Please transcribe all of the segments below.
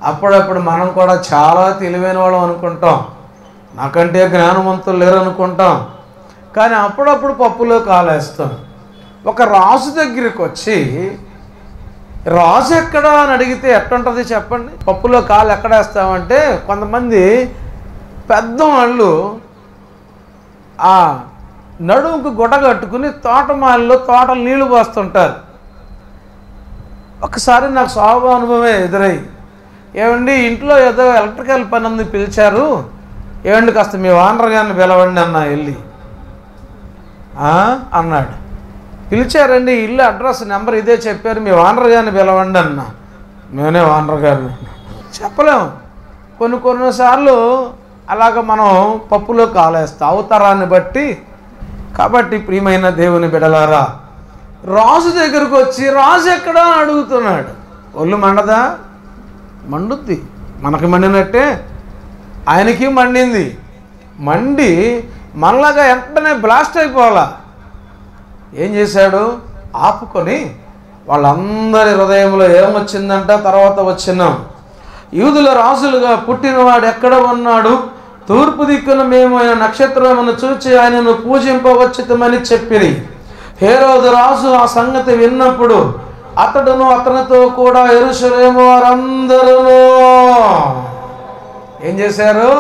అప్పుడప్పుడు మనం కూడా చాలా తెలివైన వాళ్ళం అనుకుంటాం నాకంటే జ్ఞానవంతులు లేరు అనుకుంటాం కానీ అప్పుడప్పుడు పప్పులో కాలేస్తాం ఒక రాజు దగ్గరికి వచ్చి రాజు ఎక్కడా అని అడిగితే ఎట్టుంటుంది చెప్పండి పప్పులో కాలు ఎక్కడ వేస్తామంటే కొంతమంది పెద్దవాళ్ళు ఆ నడుముకు గుడ్డ కట్టుకుని తోటమాలిలో తోటలు నీళ్లు పోస్తుంటారు ఒకసారి నాకు స్వభావ అనుభవమే ఎదురై ఏమండి ఇంట్లో ఏదో ఎలక్ట్రికల్ పని ఉంది పిలిచారు ఏమండి కాస్త మీ ఓనర్ గారిని పిలవండి అన్న వెళ్ళి "ఆ?" అన్నాడు పిలిచారండి ఇల్లు అడ్రస్ నెంబర్ ఇదే చెప్పారు మీ ఓనర్ గారిని పిలవండి అన్న నేనే ఓనర్ గారిని చెప్పలేము కొన్ని కొన్నిసార్లు అలాగ మనం పప్పులో కాలేస్తాం అవతారాన్ని బట్టి కాబట్టి ప్రియమైన దేవుని బిడలారా రాజు దగ్గరకు వచ్చి రాజు ఎక్కడా అని అడుగుతున్నాడు ఒళ్ళు మండదా మండుద్ది మనకి మండినట్టే ఆయనకి మండింది మండి మనలాగా వెంటనే బ్లాస్ట్ అయిపోవాలా ఏం చేశాడు ఆపుకొని వాళ్ళందరి హృదయంలో ఏమొచ్చిందంట తర్వాత వచ్చినాం యూదుల రాజులుగా పుట్టినవాడు ఎక్కడ ఉన్నాడు తూర్పు దిక్కున మేము ఆయన నక్షత్రమును చూచి ఆయనను పూజింపవచ్చుతమని చెప్పిరి హేరోదు రాజు ఆ సంగతి విన్నప్పుడు అతడును అతనితో కూడా ఎరుసలేము వారందరూ ఏం చేశారు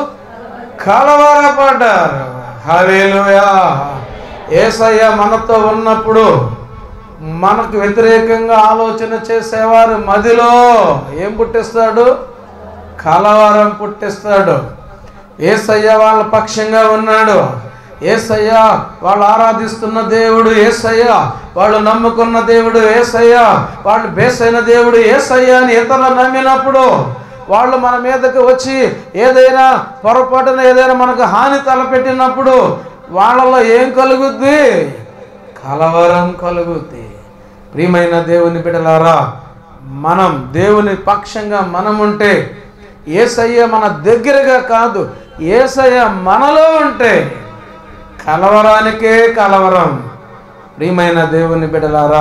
కలవరపడ్డారు హలేలుయా ఏసయ్య మనతో ఉన్నప్పుడు మనకు వ్యతిరేకంగా ఆలోచన చేసేవారు మదిలో ఏం పుట్టిస్తాడు కలవరం పుట్టిస్తాడు ఏసయ్య వాళ్ళ పక్షంగా ఉన్నాడు ఏసయ్య వాళ్ళు ఆరాధిస్తున్న దేవుడు ఏసయ్య వాళ్ళు నమ్ముకున్న దేవుడు ఏసయ్య వాళ్ళు బేసైన దేవుడు ఏసయ్య అని ఇతరులు నమ్మినప్పుడు వాళ్ళు మన మీదకి వచ్చి ఏదైనా పొరపాటున ఏదైనా మనకు హాని తలపెట్టినప్పుడు వాళ్ళలో ఏం కలుగుద్ది కలవరం కలుగుద్ది ప్రియమైన దేవుని బిడలారా మనం దేవుని పక్షంగా మనం ఉంటే ఏసయ్య మన దగ్గరగా కాదు ఏసయ్య మనలో ఉంటే కలవరానికే కలవరం ప్రియమైన దేవుని బిడలారా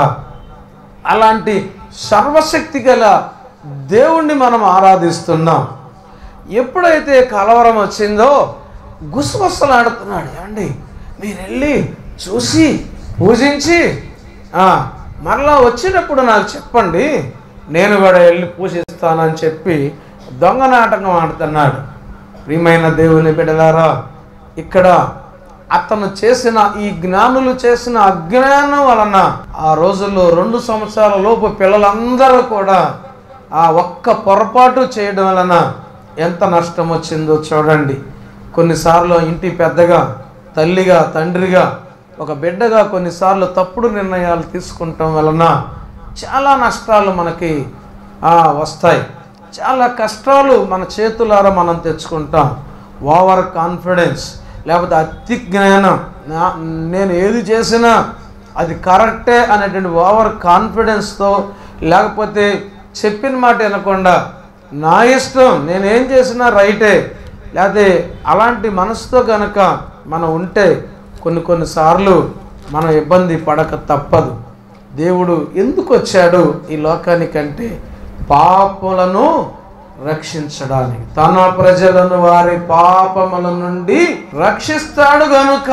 అలాంటి సర్వశక్తి గల దేవుణ్ణి మనం ఆరాధిస్తున్నాం ఎప్పుడైతే కలవరం వచ్చిందో గుసగుసలాడుతున్నాడు ఏమండి మీరు వెళ్ళి చూసి పూజించి ఆ, మరలా వచ్చినప్పుడు నాకు చెప్పండి నేను కూడా వెళ్ళి పూజిస్తానని చెప్పి దొంగ నాటకం ఆడుతున్నాడు ప్రియమైన దేవుని బిడలారా ఇక్కడ అతను చేసిన ఈ జ్ఞానులు చేసిన అజ్ఞానం వలన ఆ రోజుల్లో రెండు సంవత్సరాల లోపు పిల్లలందరూ కూడా ఆ ఒక్క పొరపాటు చేయడం వలన ఎంత నష్టం వచ్చిందో చూడండి కొన్నిసార్లు ఇంటి పెద్దగా తల్లిగా తండ్రిగా ఒక బిడ్డగా కొన్నిసార్లు తప్పుడు నిర్ణయాలు తీసుకుంటాం వలన చాలా నష్టాలు మనకి ఆ, వస్తాయి చాలా కష్టాలు మన చేతులారా మనం తెచ్చుకుంటాం ఓవర్ కాన్ఫిడెన్స్ లేకపోతే అతి జ్ఞానం నా- నేను ఏది చేసినా అది కరెక్టే అనేటువంటి ఓవర్ కాన్ఫిడెన్స్తో లేకపోతే చెప్పిన మాట వినకుండా నా ఇష్టం నేను ఏం చేసినా రైటే లేకపోతే అలాంటి మనసుతో కనుక మనం ఉంటే కొన్ని కొన్నిసార్లు మనం ఇబ్బంది పడక తప్పదు దేవుడు ఎందుకు వచ్చాడు ఈ లోకానికంటే పాపులను రక్షించడానికి తన ప్రజలను వారి పాపముల నుండి రక్షిస్తాడు గనుక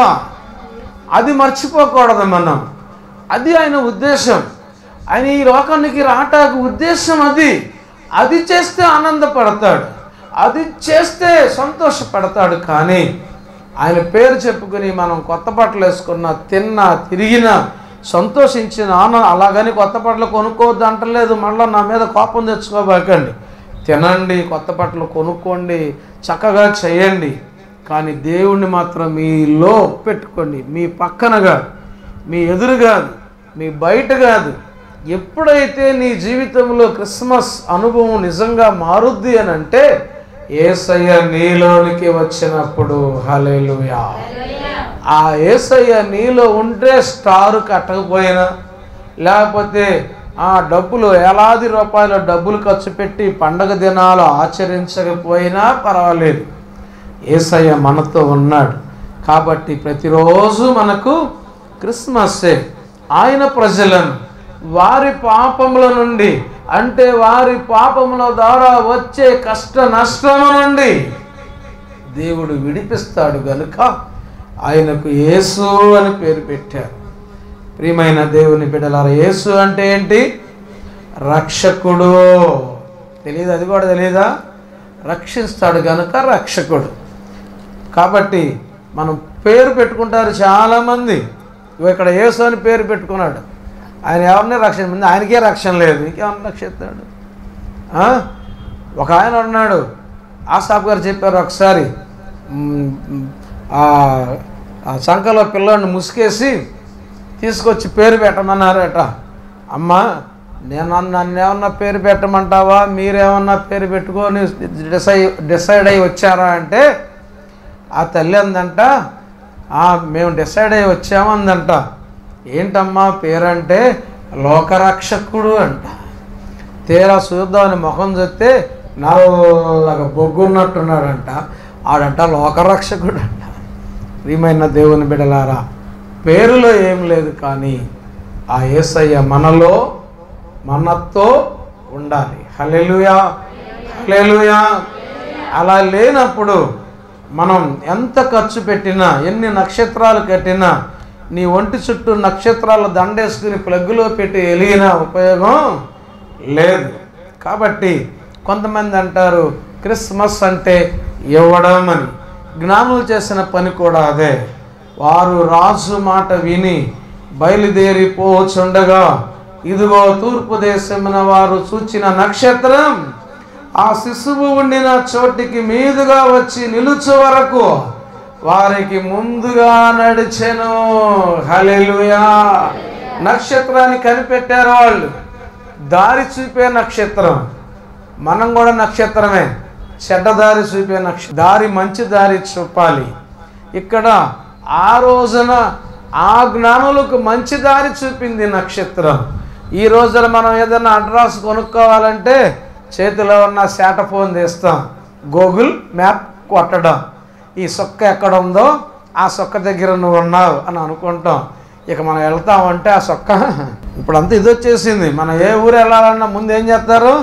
అది మర్చిపోకూడదు మనం అది ఆయన ఉద్దేశం ఆయన ఈ లోకానికి రావటానికి ఉద్దేశం అది అది చేస్తే ఆనందపడతాడు అది చేస్తే సంతోషపడతాడు కానీ ఆయన పేరు చెప్పుకుని మనం కొత్త బట్టలు వేసుకున్నా తిన్నా తిరిగినా సంతోషించిన ఆన అలాగని కొత్త బట్టలు కొనుక్కోవద్దు అంటలేదు మళ్ళీ నా మీద కోపం తెచ్చుకోబాకండి తినండి కొత్త బట్టలు కొనుక్కోండి చక్కగా చేయండి కానీ దేవుణ్ణి మాత్రం మీలో పెట్టుకోండి మీ పక్కన కాదు మీ ఎదురు కాదు మీ బయట కాదు ఎప్పుడైతే నీ జీవితంలో క్రిస్మస్ అనుభవం నిజంగా మారుద్ది అని అంటే ఏసయ్య నీలోనికి వచ్చినప్పుడు హలేలుయా ఆ ఏసయ్య నీలో ఉంటే స్టారు కట్టకపోయినా లేకపోతే ఆ డబ్బులు వేలాది రూపాయల డబ్బులు ఖర్చు పెట్టి పండగ దినాలు ఆచరించకపోయినా పర్వాలేదు ఏసయ్య మనతో ఉన్నాడు కాబట్టి ప్రతిరోజు మనకు క్రిస్మస్సే ఆయన ప్రజలను వారి పాపముల నుండి అంటే వారి పాపముల ద్వారా వచ్చే కష్ట నష్టము నుండి దేవుడు విడిపిస్తాడు గనుక ఆయనకు యేసు అని పేరు పెట్టారు ప్రియమైన దేవుని బిడ్డలారా యేసు అంటే ఏంటి రక్షకుడు తెలియదు అది కూడా తెలియదా రక్షిస్తాడు గనుక రక్షకుడు కాబట్టి మనం పేరు పెట్టుకుంటారు చాలామంది ఇగో ఇక్కడ యేసు అని పేరు పెట్టుకున్నాడు ఆయన ఎవరిని రక్షణ ముందు ఆయనకే రక్షణ లేదు ఇంకేమన్నా రక్షిస్తాడు ఆ? ఒక ఆయన ఉన్నాడు ఆసాఫ్ గారు చెప్పారు ఒకసారి మ్, మ్, ఆ ఆ సంఖలో పిల్లోడిని ముసుకేసి తీసుకొచ్చి పేరు పెట్టమన్నారట అమ్మా నేను నన్ను ఏమన్నా పేరు పెట్టమంటావా మీరేమన్నా పేరు పెట్టుకొని డిసైడ్ డిసైడ్ అయ్యి వచ్చారా అంటే ఆ తల్లి అందంట "ఆ, మేము డిసైడ్ అయ్యి వచ్చామందంట ఏంటమ్మా పేరంటే లోకరక్షకుడు అంట తీరా చూద్దామని ముఖం చూస్తే నల్లగా బొగ్గున్నట్టున్నాడంట ఆడంట లోకరక్షకుడు అంట ప్రియమైన దేవుని బిడలారా పేరులో ఏం లేదు కానీ ఆ యేసయ్య మనలో మనతో ఉండాలి హల్లెలూయా హల్లెలూయా అలా లేనప్పుడు మనం ఎంత ఖర్చు పెట్టినా ఎన్ని నక్షత్రాలు కట్టినా నీ ఒంటి చుట్టూ నక్షత్రాల దండేసుకుని ప్లగ్గులో పెట్టి వెలిగిన ఉపయోగం లేదు కాబట్టి కొంతమంది అంటారు క్రిస్మస్ అంటే ఇవ్వడం అని జ్ఞానులు చేసిన పని కూడా అదే వారు రాజు మాట విని బయలుదేరిపోచుండగా ఇదిగో తూర్పు దేశమున వారు చూచిన నక్షత్రం ఆ శిశువు ఉండిన చోటికి మీదుగా వచ్చి నిలుచు వరకు వారికి ముందుగా నడిచెను హల్లెలూయా నక్షత్రాన్ని కనిపెట్టారు వాళ్ళు దారి చూపే నక్షత్రం మనం కూడా నక్షత్రమే చెడ్డ దారి చూపే నక్ష దారి మంచి దారి చూపాలి ఇక్కడ ఆ రోజున ఆ జ్ఞానులకు మంచి దారి చూపింది నక్షత్రం ఈ రోజున మనం ఏదైనా అడ్రస్ కొనుక్కోవాలంటే చేతిలో ఉన్న శాట ఫోన్ తీస్తాం గూగుల్ మ్యాప్ కొట్టడం ఈ సొక్క ఎక్కడ ఉందో ఆ సొక్క దగ్గర నువ్వు ఉన్నావు అని అనుకుంటాం ఇక మనం వెళ్తామంటే ఆ సొక్క ఇప్పుడంతా ఇది వచ్చేసింది మనం ఏ ఊరు వెళ్ళాలన్నా ముందు ఏం చేస్తారు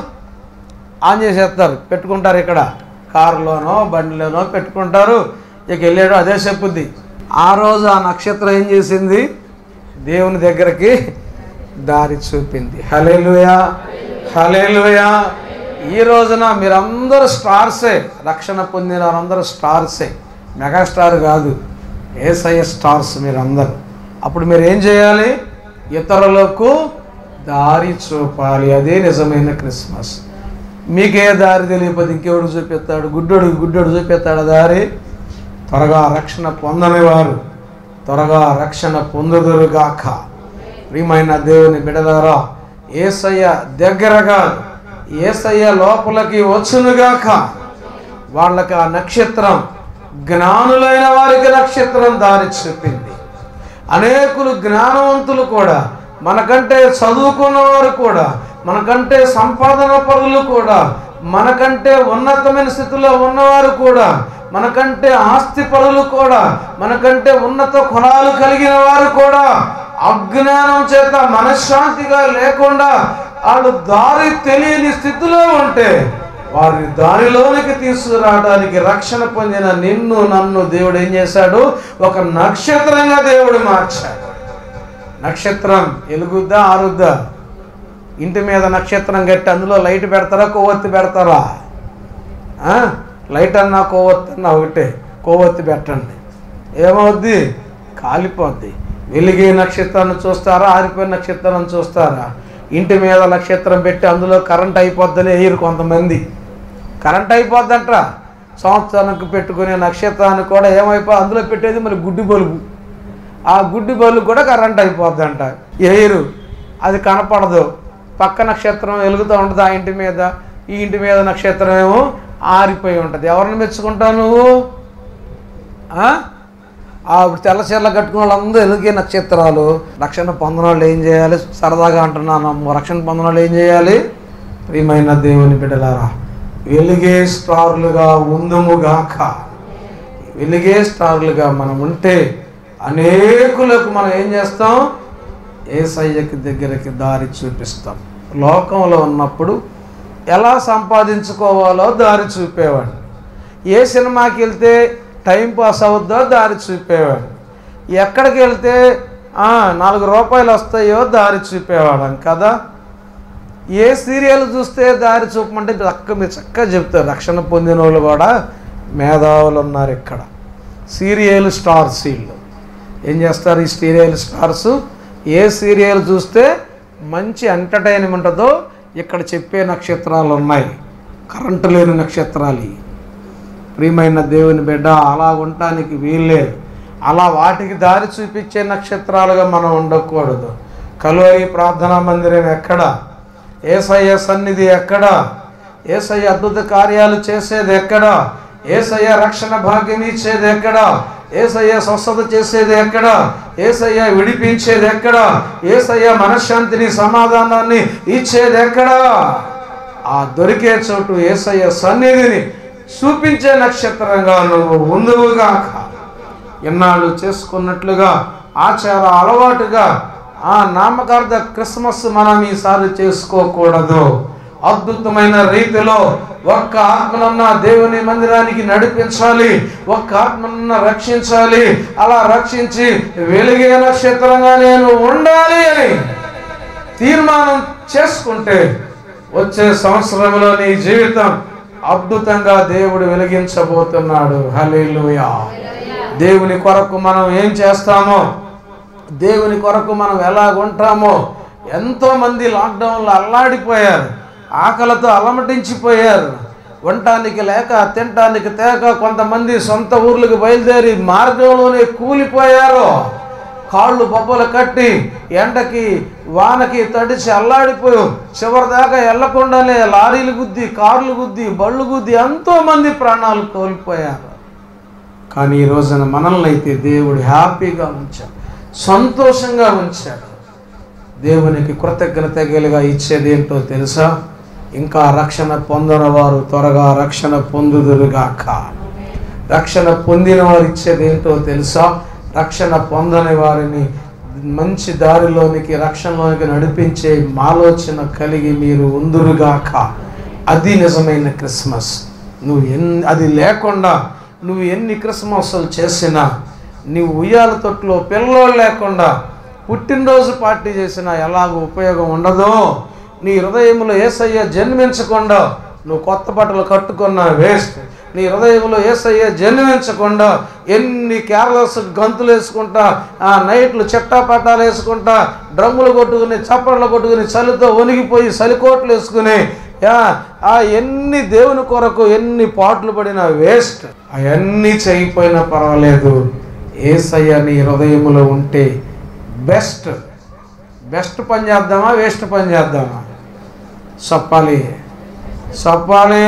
ఆన్ చేసేస్తారు పెట్టుకుంటారు ఇక్కడ కారులోనో బండిలోనో పెట్టుకుంటారు ఇక వెళ్ళాడు అదే చెప్పుద్ది ఆ రోజు ఆ నక్షత్రం ఏం చేసింది దేవుని దగ్గరికి దారి చూపింది హలేలుయా హలేలుయా ఈ రోజున మీరందరూ స్టార్సే రక్షణ పొందిన వారందరూ స్టార్సే మెగాస్టార్ కాదు ఏసఐ స్టార్స్ మీరందరూ అప్పుడు మీరు ఏం చేయాలి ఇతరులకు దారి చూపాలి అదే నిజమైన క్రిస్మస్ మీకే దారి తెలియకపోతే ఇంకెవడు చూపిస్తాడు గుడ్డోడు గుడ్డోడు చూపిస్తాడు దారి త్వరగా రక్షణ పొందని వారు త్వరగా రక్షణ పొందుదురుగాక ప్రియమైన దేవుని బిడలారా ఏసయ్య దగ్గరగా ఏసయ్య లోపలికి వచ్చునుగాక వాళ్ళకి ఆ నక్షత్రం జ్ఞానులైన వారికి నక్షత్రం దారి చూపింది అనేకులు జ్ఞానవంతులు కూడా మనకంటే చదువుకున్న వారు కూడా మనకంటే సంపాదన పరులు కూడా మనకంటే ఉన్నతమైన స్థితిలో ఉన్నవారు కూడా మనకంటే ఆస్తి పరులు కూడా మనకంటే ఉన్నత కులాలు కలిగిన వారు కూడా అజ్ఞానం చేత మనశ్శాంతిగా లేకుండా వాళ్ళు దారి తెలియని స్థితిలో ఉంటే వారిని దారిలోనికి తీసుకురావడానికి రక్షణ పొందిన నిన్ను నన్ను దేవుడు ఏం చేశాడు ఒక నక్షత్రంగా దేవుడు మార్చాడు నక్షత్రం ఎలుగుద్దా ఆరుద్దా ఇంటి మీద నక్షత్రం కట్టి అందులో లైట్ పెడతారా కొవ్వొత్తి పెడతారా ఆ? లైట్ అన్నా కొవ్వొత్తి అన్నా ఒకటే కొవ్వొత్తి పెట్టండి ఏమవుద్ది కాలిపోద్ది వెలిగే నక్షత్రాన్ని చూస్తారా ఆరిపోయిన నక్షత్రాన్ని చూస్తారా ఇంటి మీద నక్షత్రం పెట్టి అందులో కరెంట్ అయిపోద్దని వేయరు కొంతమంది కరెంట్ అయిపోద్దంట సంవత్సరానికి పెట్టుకునే నక్షత్రాన్ని కూడా ఏమైపో అందులో పెట్టేది మరి గుడ్డి బల్బు ఆ గుడ్డి బల్బు కూడా కరెంట్ అయిపోద్దంట ఎయిరు అది కనపడదు పక్క నక్షత్రం వెలుగుతూ ఉంటుంది ఆ ఇంటి మీద ఈ ఇంటి మీద నక్షత్రం ఏమో ఆరిపోయి ఉంటుంది ఎవరిని మెచ్చుకుంటావు నువ్వు ఆ? ఆ తెల్ల చీరలు కట్టుకున్న వాళ్ళందరూ ఎలుగే నక్షత్రాలు రక్షణ పొందిన వాళ్ళు ఏం చేయాలి సరదాగా అంటున్నాను అమ్మో, రక్షణ పొందిన వాళ్ళు ఏం చేయాలి ప్రియమైన దేవుని బిడ్డలారా వెలుగే స్టార్లుగా ఉందుముగాక వెలుగే స్టార్లుగా మనం ఉంటే అనేకులకు మనం ఏం చేస్తాం ఏసయ్యకి దగ్గరికి దారి చూపిస్తాం లోకంలో ఉన్నప్పుడు ఎలా సంపాదించుకోవాలో దారి చూపేవాడు ఏ సినిమాకి వెళ్తే టైం పాస్ అవుద్దో దారి చూపేవాడు ఎక్కడికి వెళ్తే ఆ, నాలుగు రూపాయలు వస్తాయో దారి చూపేవాడు కదా ఏ సీరియల్ చూస్తే దారి చూపమంటే చక్క మీరు చక్కగా చెప్తారు రక్షణ పొందిన వాళ్ళు కూడా మేధావులు ఉన్నారు ఇక్కడ సీరియల్ స్టార్స్ వీళ్ళు ఏం చేస్తారు ఈ సీరియల్ స్టార్స్ ఏ సీరియల్ చూస్తే మంచి ఎంటర్టైన్మెంట్ ఉంటుందో ఇక్కడ చెప్పే నక్షత్రాలు ఉన్నాయి కరెంటు లేని నక్షత్రాలు ఇవి. ప్రియమైన దేవుని బిడ్డ అలా ఉండటానికి వీల్లేదు అలా వాటికి దారి చూపించే నక్షత్రాలుగా మనం ఉండకూడదు కలువరి ప్రార్థనా మందిరం ఎక్కడ ఏసయ్య సన్నిధి ఎక్కడ ఏసయ్య అద్భుత కార్యాలు చేసేది ఎక్కడ ఏసయ్య రక్షణ భాగ్యం ఇచ్చేది ఎక్కడ ఏసయ్య స్వస్థత చేసేది ఎక్కడ ఏసయ్య విడిపించేది ఎక్కడ ఏసయ్య మనశ్శాంతిని సమాధానాన్ని ఇచ్చేది ఎక్కడ ఆ దొరికే చోటు ఏసయ్య సన్నిధిని చూపించే నక్షత్రంగా నువ్వు ఉందువుగాక ఎన్నాళ్ళు చేసుకున్నట్లుగా ఆచార అలవాటుగా ఆ నామకార్థ క్రిస్మస్ మనం ఈసారి చేసుకోకూడదు అద్భుతమైన రీతిలో ఒక్క ఆత్మనన్న దేవుని మందిరానికి నడిపించాలి ఒక్క ఆత్మనన్న రక్షించాలి అలా రక్షించి వెలిగే నక్షత్రంగా నేను ఉండాలి అని తీర్మానం చేసుకుంటే వచ్చే సంవత్సరంలో నీ జీవితం అద్భుతంగా దేవుడు వెలిగించబోతున్నాడు హల్లెలూయా దేవుని కొరకు మనం ఏం చేస్తామో దేవుని కొరకు మనం ఎలా ఉంటామో ఎంతో మంది లాక్డౌన్లో అల్లాడిపోయారు ఆకలితో అలమటించిపోయారు వంటానికి లేక తినటానికి తేక కొంతమంది సొంత ఊర్లకు బయలుదేరి మార్గంలోనే కూలిపోయారు కాళ్ళు బొబ్బలు కట్టి ఎండకి వానకి తడిచి అల్లాడిపోయాం చివరిదాకా వెళ్లకుండానే లారీలు గుద్ది కార్లు గుద్ది బళ్ళు గుద్ది ఎంతో మంది ప్రాణాలు కోల్పోయారు కానీ ఈ రోజున మనల్ని అయితే దేవుడు హ్యాపీగా ఉంచాడు సంతోషంగా ఉంచాడు దేవునికి కృతజ్ఞత గలిగా ఇచ్చేది ఏంటో తెలుసా ఇంకా రక్షణ పొందిన వారు త్వరగా రక్షణ పొందుదురుగాక రక్షణ పొందిన వారు ఇచ్చేది ఏంటో తెలుసా రక్షణ పొందని వారిని మంచి దారిలోనికి రక్షణలోనికి నడిపించే ఆలోచన కలిగి మీరు ఉందురుగాక అది నిజమైన క్రిస్మస్ నువ్వు ఎన్ అది లేకుండా నువ్వు ఎన్ని క్రిస్మస్లు చేసినా నీవు ఉయ్యాల తొట్లో పిల్లోళ్ళు లేకుండా పుట్టినరోజు పార్టీ చేసినా ఎలాగో ఉపయోగం ఉండదో నీ హృదయంలో ఏసయ్య జన్మించకుండా నువ్వు కొత్త బట్టలు కట్టుకున్నా వేస్ట్ నీ హృదయంలో ఏసయ్య జన్మించకుండా ఎన్ని కేరళస్ గంతులు వేసుకుంటా ఆ నైట్లు చెట్టాపట్టాలు వేసుకుంటా డ్రమ్ములు కొట్టుకుని చప్పట్లు కొట్టుకుని చలితో వణిగిపోయి చలికోట్లు వేసుకుని యా, ఆ ఎన్ని దేవుని కొరకు ఎన్ని పాటలు పడినా వేస్ట్ అవన్నీ చేయకపోయినా పర్వాలేదు ఏసయ్య నీ హృదయంలో ఉంటే బెస్ట్ బెస్ట్ పని చేద్దామా వేస్ట్ పని చేద్దామా చెప్పాలి చెప్పాలి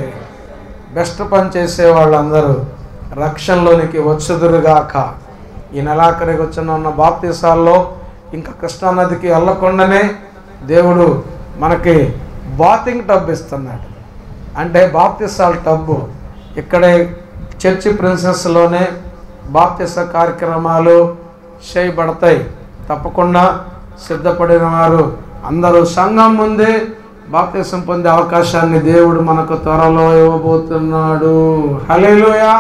బెస్ట్ పని చేసే వాళ్ళందరూ రక్షణలోనికి వచ్చుదురుగాక ఈ నెలాఖరికి వచ్చిన ఉన్న బాప్తీసాల్లో ఇంకా కృష్ణానదికి వెళ్ళకుండానే దేవుడు మనకి బాతింగ్ టబ్ ఇస్తున్నాడు అంటే బాప్తిసాల టబ్బు ఇక్కడే చర్చి ప్రిన్సెస్లోనే బాప్తిస కార్యక్రమాలు చేయబడతాయి తప్పకుండా సిద్ధపడిన వారు అందరూ సంఘం ముందే బాప్తిసం పొందే అవకాశాన్ని దేవుడు మనకు త్వరలో ఇవ్వబోతున్నాడు హలేలుయా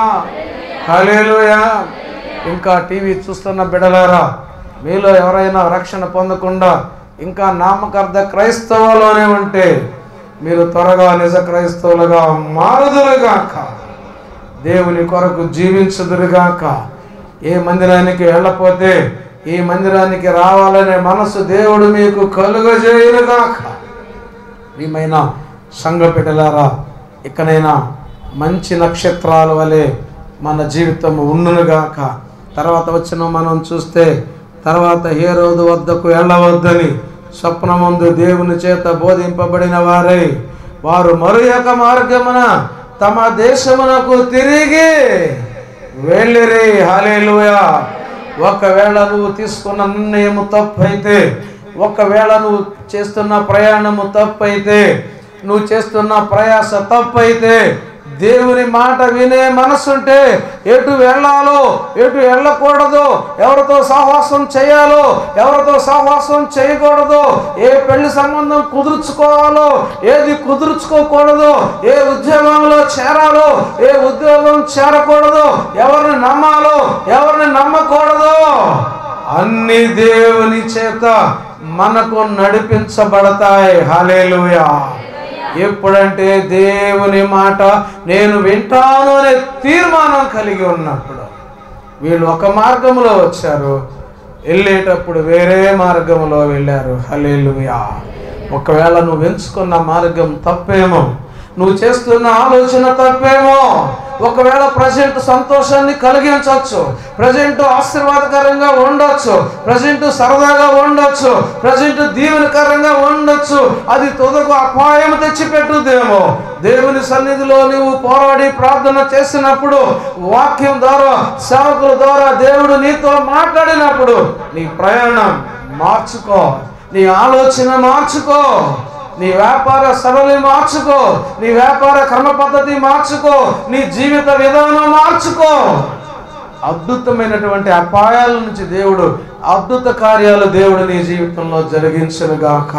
హలేలుయా ఇంకా టీవీ చూస్తున్న బిడలారా మీలో ఎవరైనా రక్షణ పొందకుండా ఇంకా నామకార్థ క్రైస్తవులోనే ఉంటే మీరు త్వరగా నిజ క్రైస్తవులుగా మారుదురుగాక దేవుని కొరకు జీవించుదురుగాక ఏ మందిరానికి వెళ్ళపోతే ఈ మందిరానికి రావాలనే మనసు దేవుడు మీకు కలుగజేయునుగాక ప్రియమైన సంఘ బిడ్డలారా ఇకనైనా మంచి నక్షత్రాల వలె మన జీవితం ఉండునుగాక తర్వాత వచ్చిన మనం చూస్తే తర్వాత హేరోదు వద్దకు వెళ్ళవద్దని స్వప్నమందు దేవుని చేత బోధింపబడిన వారై వారు మరు యొక్క మార్గమున తమ దేశమునకు తిరిగి వెళ్ళిరి హాలేలుయా ఒకవేళ నువ్వు తీసుకున్న నిర్ణయము తప్పైతే ఒకవేళ నువ్వు చేస్తున్న ప్రయాణము తప్పైతే నువ్వు చేస్తున్న ప్రయాస తప్పైతే దేవుని మాట వినే మనసుంటే ఎటు వెళ్ళాలో ఎటు వెళ్ళకూడదు ఎవరితో సహవాసం చేయాలో ఎవరితో సహవాసం చేయకూడదు ఏ పెళ్లి సంబంధం కుదుర్చుకోవాలో ఏది కుదుర్చుకోకూడదు ఏ ఉద్యోగంలో చేరాలో ఏ ఉద్యోగం చేరకూడదు ఎవరిని నమ్మాలో ఎవరిని నమ్మకూడదు అన్ని దేవుని చేత మనకు నడిపించబడతాయి హలేలుయా ఎప్పుడంటే దేవుని మాట నేను వింటాను అనే తీర్మానం కలిగి ఉన్నప్పుడు వీళ్ళు ఒక మార్గంలో వచ్చారు వెళ్ళేటప్పుడు వేరే మార్గంలో వెళ్ళారు హలేలుయా ఒకవేళ నువ్వు ఎంచుకున్న మార్గం తప్పేమో నువ్వు చేస్తున్న ఆలోచన తప్పేమో ఒకవేళ ప్రజెంట్ సంతోషాన్ని కలిగించవచ్చు ప్రజెంట్ ఆశీర్వాదకరంగా ఉండొచ్చు ప్రజెంట్ సరదాగా ఉండొచ్చు ప్రజెంట్ దీవెనకరంగా ఉండొచ్చు అది తుదకు అపాయం తెచ్చిపెట్టుదేమో దేవుని సన్నిధిలో నువ్వు పోరాడి ప్రార్థన చేసినప్పుడు వాక్యం ద్వారా సేవకుల ద్వారా దేవుడు నీతో మాట్లాడినప్పుడు నీ ప్రయాణం మార్చుకో నీ ఆలోచన మార్చుకో నీ వ్యాపార సరళి మార్చుకో నీ వ్యాపార క్రమ పద్ధతి మార్చుకో నీ జీవిత విధానం మార్చుకో అద్భుతమైనటువంటి అపాయాల నుంచి దేవుడు అద్భుత కార్యాలు దేవుడు నీ జీవితంలో జరిగించునుగాక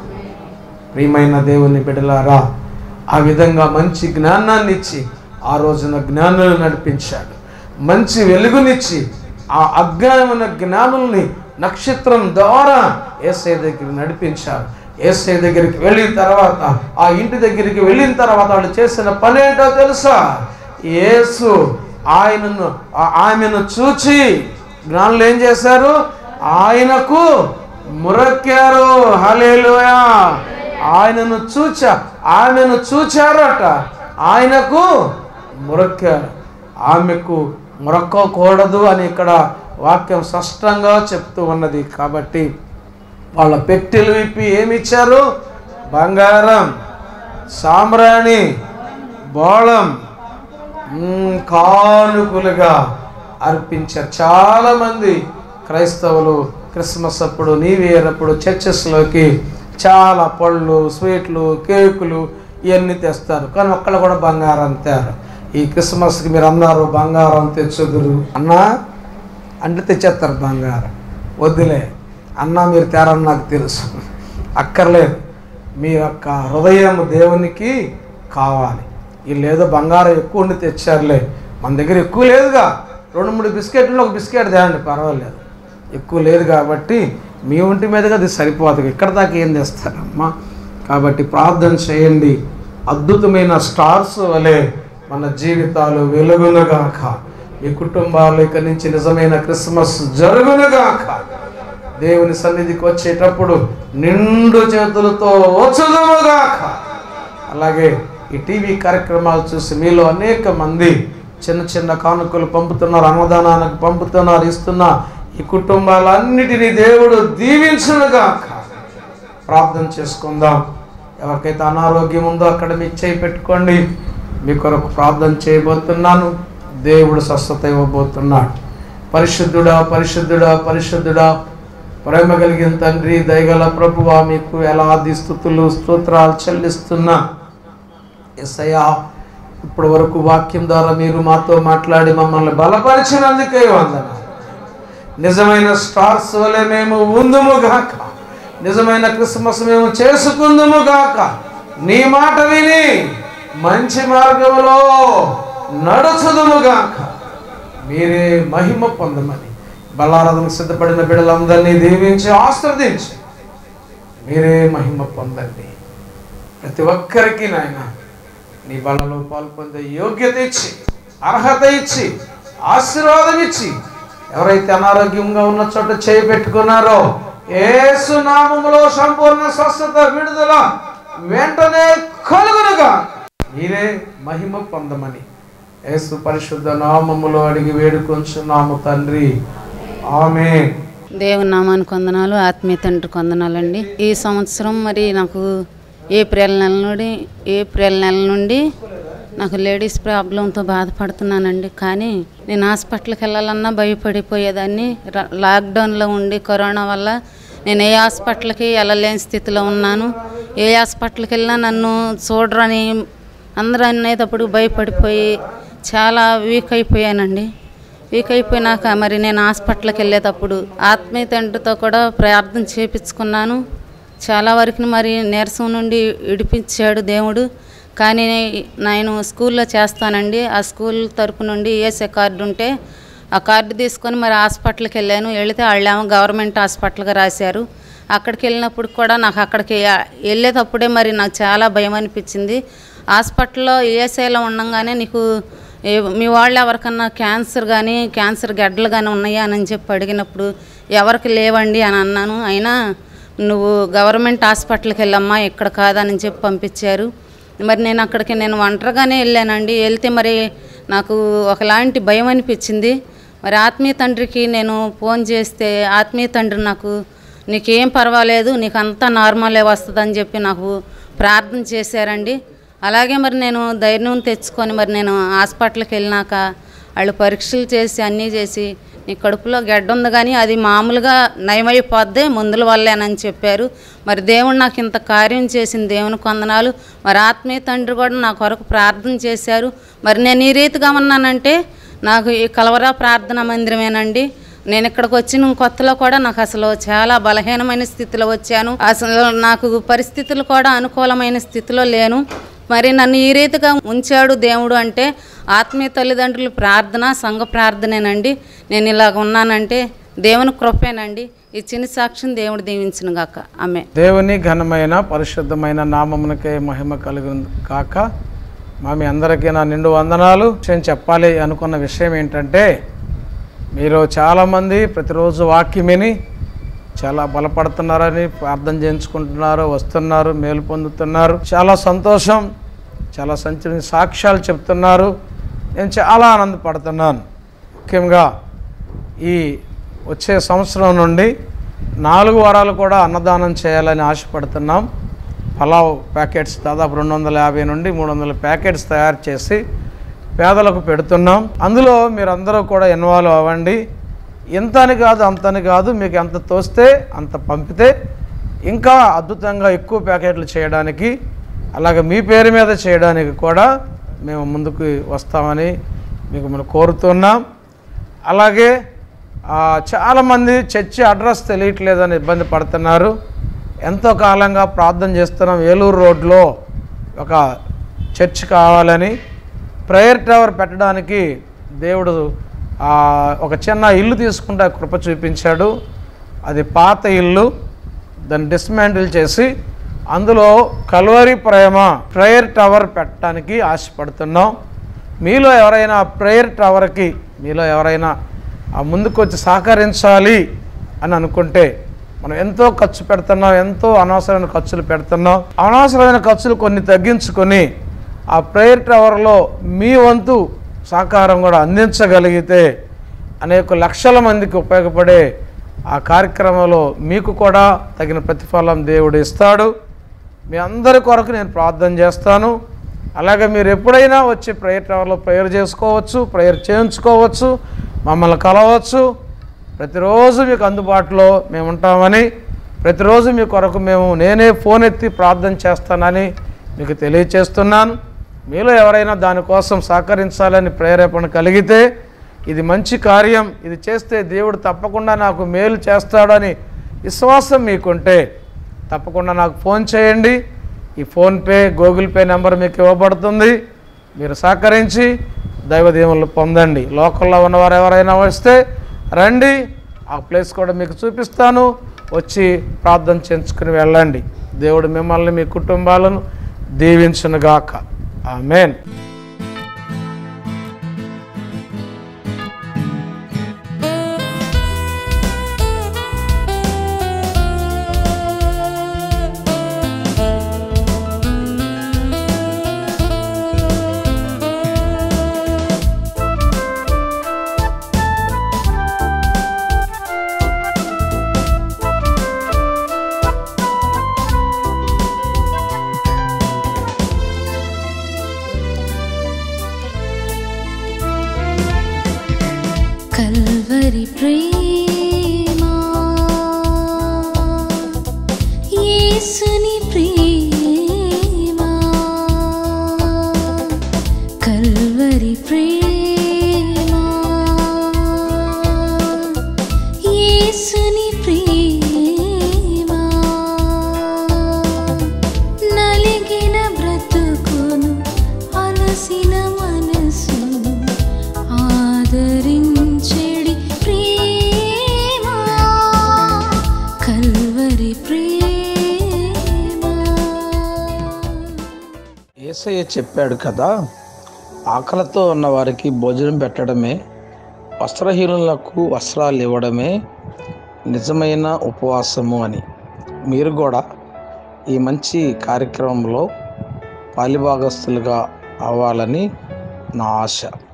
ప్రియమైన దేవుని బిడలారా ఆ విధంగా మంచి జ్ఞానాన్ని ఇచ్చి ఆ రోజున జ్ఞానులు నడిపించాడు మంచి వెలుగునిచ్చి ఆ అజ్ఞానమైన జ్ఞానుల్ని నక్షత్రం ద్వారా ఏసై దగ్గరికి నడిపించారు ఏసై దగ్గరికి వెళ్ళిన తర్వాత ఆ ఇంటి దగ్గరికి వెళ్ళిన తర్వాత వాళ్ళు చేసిన పని ఏంటో తెలుసా యేసు ఆయనను ఆ- ఆమెను చూచి జ్ఞానులు ఏం చేశారు ఆయనకు మురక్కారు హలేలుయా ఆయనను చూచా ఆమెను చూచారట ఆయనకు మురక్కారు ఆమెకు మురక్కకూడదు అని ఇక్కడ వాక్యం స్పష్టంగా చెప్తూ ఉన్నది కాబట్టి వాళ్ళ పెట్టెలు విప్పి ఏమి ఇచ్చారు బంగారం సామ్రాణి బోళం మ్మ్, కానుకలుగా అర్పించారు చాలామంది క్రైస్తవులు క్రిస్మస్ అప్పుడు న్యూ ఇయర్ అప్పుడు చర్చెస్లోకి చాలా పళ్ళు స్వీట్లు కేకులు ఇవన్నీ తెస్తారు కానీ ఒక్కళ్ళు కూడా బంగారం తేరు ఈ క్రిస్మస్కి మీరు అన్నారు బంగారం తెచ్చుదురు అన్నా అంటే తెచ్చేస్తారు బంగారం వద్దులే అన్నా మీరు తేరని నాకు తెలుసు అక్కర్లేదు మీ యొక్క హృదయం దేవునికి కావాలి వీళ్ళు ఏదో బంగారం ఎక్కువ ఉండి తెచ్చారులే మన దగ్గర ఎక్కువ లేదుగా రెండు మూడు బిస్కెట్లు ఒక బిస్కెట్ తేండి పర్వాలేదు ఎక్కువ లేదు కాబట్టి మీ ఒంటి మీదుగా అది సరిపోతుంది ఇక్కడ దాకా ఏం తెస్తారమ్మా కాబట్టి ప్రార్థన చేయండి అద్భుతమైన స్టార్స్ వలె మన జీవితాలు వెలుగునుగాక మీ కుటుంబాలు ఇక్కడి నుంచి నిజమైన క్రిస్మస్ జరుగునుగాక దేవుని సన్నిధికి వచ్చేటప్పుడు నిండు చేతులతో వచ్చుదుముగాక అలాగే ఈ టీవీ కార్యక్రమాలు చూసి మీలో అనేక మంది చిన్న చిన్న కానుకలు పంపుతున్నారు అన్నదానానికి పంపుతున్నారు ఇస్తున్న ఈ కుటుంబాలన్నిటినీ దేవుడు దీవించునుగాక ప్రార్థన చేసుకుందాం ఎవరికైతే అనారోగ్యం ఉందో అక్కడ మీ చేయి పెట్టుకోండి మీ కొరకు ప్రార్థన చేయబోతున్నాను దేవుడు స్వస్థత ఇవ్వబోతున్నాడు పరిశుద్ధుడా పరిశుద్ధుడా పరిశుద్ధుడా ప్రేమ కలిగిన తండ్రి దయగల ప్రభువా మీకు ఎలాది స్థుతులు స్తోత్రాలు చెల్లిస్తున్నా ఎస్ఐయా ఇప్పటి వరకు వాక్యం ద్వారా మీరు మాతో మాట్లాడి మమ్మల్ని బలపరిచినందుకే వందనాలు నిజమైన స్టార్స్ వలె మేము ఉందుము గాక నిజమైన క్రిస్మస్ మేము చేసుకుందుము గాక నీ మాట విని మంచి మార్గములో నడుచుదుము గాక మీరే మహిమ పొందమని బలారాధనకు సిద్ధపడిన బిడ్డలందరినీ దీవించి ఆశ్రదించి మీరే మహిమ పొందండి ప్రతి ఒక్కరికి నాయన నీ బలలో పాల్పొందే యోగ్యత ఇచ్చి అర్హత ఇచ్చి ఆశీర్వాదం ఇచ్చి ఎవరైతే అనారోగ్యంగా ఉన్న చోట చేయి పెట్టుకున్నారో ఏసు నామములో సంపూర్ణ స్వస్థత విడుదల వెంటనే కలుగునుగా మీరే మహిమ పొందమని యేసు పరిశుద్ధ నామములో అడిగి వేడుకొంచున్నాము తండ్రి ఆమె దేవుని నామానికి వందనాలు ఆత్మీయ తండ్రి వందనాలండి ఈ సంవత్సరం మరి నాకు ఏప్రిల్ నెల నుండి ఏప్రిల్ నెల నుండి నాకు లేడీస్ ప్రాబ్లంతో బాధపడుతున్నానండి కానీ నేను హాస్పిటల్కి వెళ్ళాలన్నా భయపడిపోయేదాన్ని ర- లాక్డౌన్లో ఉండి కరోనా వల్ల నేను ఏ హాస్పిటల్కి వెళ్ళలేని స్థితిలో ఉన్నాను ఏ హాస్పిటల్కి వెళ్ళినా నన్ను చూడరని అందరూ అనేటప్పుడు భయపడిపోయి చాలా వీక్ అయిపోయానండి వీక్ అయిపోయినాక మరి నేను హాస్పిటల్కి వెళ్ళేటప్పుడు ఆత్మీయ తండ్రితో కూడా ప్రార్థన చేపించుకున్నాను చాలా వరకు మరి నీరసం నుండి విడిపించాడు దేవుడు కానీ నేను స్కూల్లో చేస్తానండి ఆ స్కూల్ తరపు నుండి ఏసే కార్డు ఉంటే ఆ కార్డు తీసుకొని మరి హాస్పిటల్కి వెళ్ళాను వెళితే వాళ్ళేమో గవర్నమెంట్ హాస్పిటల్గా రాశారు అక్కడికి వెళ్ళినప్పుడు కూడా నాకు అక్కడికి వెళ్ళేటప్పుడే మరి నాకు చాలా భయం అనిపించింది హాస్పిటల్లో ఏసైలో ఉండగానే నీకు ఏ- మీ వాళ్ళు ఎవరికన్నా క్యాన్సర్ కానీ క్యాన్సర్ గడ్డలు కానీ ఉన్నాయా అని చెప్పి అడిగినప్పుడు ఎవరికి లేవండి అని అన్నాను అయినా నువ్వు గవర్నమెంట్ హాస్పిటల్కి వెళ్ళమ్మా ఇక్కడ కాదని చెప్పి పంపించారు మరి నేను అక్కడికి నేను ఒంటరిగానే వెళ్ళానండి వెళ్తే మరి నాకు ఒకలాంటి భయం అనిపించింది మరి ఆత్మీయ తండ్రికి నేను ఫోన్ చేస్తే ఆత్మీయ తండ్రి నాకు నీకేం పర్వాలేదు నీకు అంతా నార్మలే వస్తుందని చెప్పి నాకు ప్రార్థన చేశారండి అలాగే మరి నేను ధైర్యం తెచ్చుకొని మరి నేను హాస్పిటల్కి వెళ్ళినాక వాళ్ళు పరీక్షలు చేసి అన్నీ చేసి నీ కడుపులో గడ్డ ఉంది కానీ అది మామూలుగా నయమైపోద్ది మందుల వల్లేనని చెప్పారు మరి దేవుడు నాకు ఇంత కార్యం చేసిన దేవుని కొందనాలు మరి ఆత్మీయ తండ్రి కూడా నా కొరకు ప్రార్థన చేశారు మరి నేను ఈ రీతిగా ఉన్నానంటే నాకు ఈ కలవరా ప్రార్థన మందిరమేనండి నేను ఇక్కడికి వచ్చిన కొత్తలో కూడా నాకు అసలు చాలా బలహీనమైన స్థితిలో వచ్చాను అసలు నాకు పరిస్థితులు కూడా అనుకూలమైన స్థితిలో లేను మరి నన్ను ఈ రీతిగా ఉంచాడు దేవుడు అంటే ఆత్మీయ తల్లిదండ్రుల ప్రార్థన సంఘ ప్రార్థనేనండి నేను ఇలాగ ఉన్నానంటే దేవుని కృపేనండి ఈ చిన్న సాక్ష్యం దేవుడు దీవించిన గాక ఆమె దేవుని ఘనమైన పరిశుద్ధమైన నామమునకే మహిమ కలుగును కాక మా మీ అందరికీ నా నిండు వందనాలు నేను చెప్పాలి అనుకున్న విషయం ఏంటంటే మీరు చాలామంది ప్రతిరోజు వాక్యం విని చాలా బలపడుతున్నారని ప్రార్థన చేయించుకుంటున్నారు వస్తున్నారు మేలు పొందుతున్నారు చాలా సంతోషం చాలా సంచలన సాక్ష్యాలు చెప్తున్నారు నేను చాలా ఆనందపడుతున్నాను ముఖ్యంగా ఈ వచ్చే సంవత్సరం నుండి నాలుగు వారాలు కూడా అన్నదానం చేయాలని ఆశపడుతున్నాం పలావ్ ప్యాకెట్స్ దాదాపు రెండు వందల యాభై నుండి మూడు వందల ప్యాకెట్స్ తయారు చేసి పేదలకు పెడుతున్నాం అందులో మీరందరూ కూడా ఇన్వాల్వ్ అవ్వండి ఇంత అని కాదు అంత అని కాదు మీకు ఎంత తోస్తే అంత పంపితే ఇంకా అద్భుతంగా ఎక్కువ ప్యాకెట్లు చేయడానికి అలాగే మీ పేరు మీద చేయడానికి కూడా మేము ముందుకు వస్తామని మీకు మనం కోరుతున్నాం అలాగే ఆ, చాలామంది చర్చి అడ్రస్ తెలియట్లేదని ఇబ్బంది పడుతున్నారు ఎంతో కాలంగా ప్రార్థన చేస్తున్నాం ఏలూరు రోడ్లో ఒక చర్చ్ కావాలని ప్రేయర్ టవర్ పెట్టడానికి దేవుడు ఆ, ఒక చిన్న ఇల్లు తీసుకుంటే కృప చూపించాడు అది పాత ఇల్లు దాన్ని డిస్మాంటిల్ చేసి అందులో కల్వరి ప్రేమ ప్రేయర్ టవర్ పెట్టడానికి ఆశపడుతున్నాం మీలో ఎవరైనా ప్రేయర్ టవర్కి మీలో ఎవరైనా ఆ ముందుకు వచ్చి సహకరించాలి అని అనుకుంటే మనం ఎంతో ఖర్చు పెడుతున్నాం ఎంతో అనవసరమైన ఖర్చులు పెడుతున్నాం అనవసరమైన ఖర్చులు కొన్ని తగ్గించుకొని ఆ ప్రేయర్ టవర్లో మీ వంతు సహకారం కూడా అందించగలిగితే అనేక లక్షల మందికి ఉపయోగపడే ఆ కార్యక్రమంలో మీకు కూడా తగిన ప్రతిఫలం దేవుడు ఇస్తాడు మీ అందరి కొరకు నేను ప్రార్థన చేస్తాను అలాగే మీరు ఎప్పుడైనా వచ్చి ప్రేయర్ టవర్లో ప్రేయర్ చేసుకోవచ్చు ప్రేయర్ చేయించుకోవచ్చు మమ్మల్ని కలవచ్చు ప్రతిరోజు మీకు అందుబాటులో మేము ఉంటామని ప్రతిరోజు మీ కొరకు మేము నేనే ఫోన్ ఎత్తి ప్రార్థన చేస్తానని మీకు తెలియచేస్తున్నాను మీలో ఎవరైనా దానికోసం సహకరించాలని ప్రేరేపణ కలిగితే ఇది మంచి కార్యం ఇది చేస్తే దేవుడు తప్పకుండా నాకు మేలు చేస్తాడని విశ్వాసం మీకుంటే తప్పకుండా నాకు ఫోన్ చేయండి ఈ ఫోన్పే గూగుల్ పే నెంబర్ మీకు ఇవ్వబడుతుంది మీరు సహకరించి దైవదీవులు పొందండి లోకల్లో ఉన్నవారు ఎవరైనా వస్తే రండి ఆ ప్లేస్ కూడా మీకు చూపిస్తాను వచ్చి ప్రార్థన చేయించుకుని వెళ్ళండి దేవుడు మిమ్మల్ని మీ కుటుంబాలను దీవించునుగాక ఆమెన్ వారి ప్రేమ ఏసయ్య చెప్పాడు కదా ఆకలితో ఉన్న వారికి భోజనం పెట్టడమే వస్త్రహీనులకు వస్త్రాలు ఇవ్వడమే నిజమైన ఉపవాసము అని మీరు కూడా ఈ మంచి కార్యక్రమంలో పాలిభాగస్తులుగా అవ్వాలని నా ఆశ